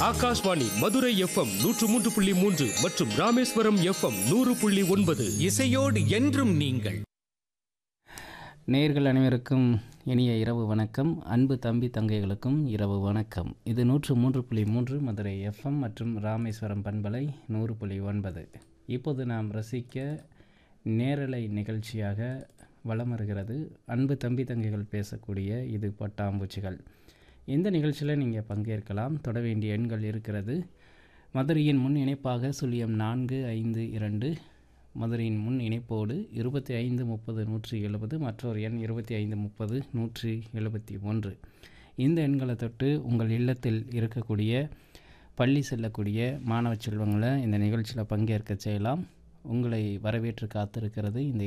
Akashvani Madurai FM நூற்று மூன்று புள்ளி மூன்று மற்றும் ராமேஸ்வரம் எஃப்எம் நூறு புள்ளி ஒன்பது இசையோடு என்றும் நீங்கள் நேர்கள் அனைவருக்கும் இனிய இரவு வணக்கம் அன்பு தம்பி தங்கைகளுக்கும் இரவு வணக்கம் இது நூற்று மூன்று புள்ளி மூன்று மதுரை எஃப்எம் மற்றும் ராமேஸ்வரம் பண்பலை நூறு புள்ளி ஒன்பது இப்போது நாம் ரசிக்க நேரலை நிகழ்ச்சியாக வலம் வருகிறது அன்பு தம்பி தங்கைகள் பேசக்கூடிய இது பட்டாம்பூச்சிகள் இந்த நிகழ்ச்சியில் நீங்கள் பங்கேற்கலாம் தொட வேண்டிய எண்கள் இருக்கிறது மதுரையின் முன் இணைப்பாக சுழியம் நான்கு ஐந்து இரண்டு மதுரையின் முன் இணைப்போடு இருபத்தி ஐந்து முப்பது நூற்றி எழுபது மற்றொரு எண் இருபத்தி ஐந்து முப்பது நூற்றி எழுபத்தி ஒன்று இந்த எண்களை தொட்டு உங்கள் இல்லத்தில் இருக்கக்கூடிய பள்ளி செல்லக்கூடிய மாணவ செல்வங்களை இந்த நிகழ்ச்சியில் பங்கேற்க செய்யலாம் உங்களை வரவேற்று காத்திருக்கிறது இந்த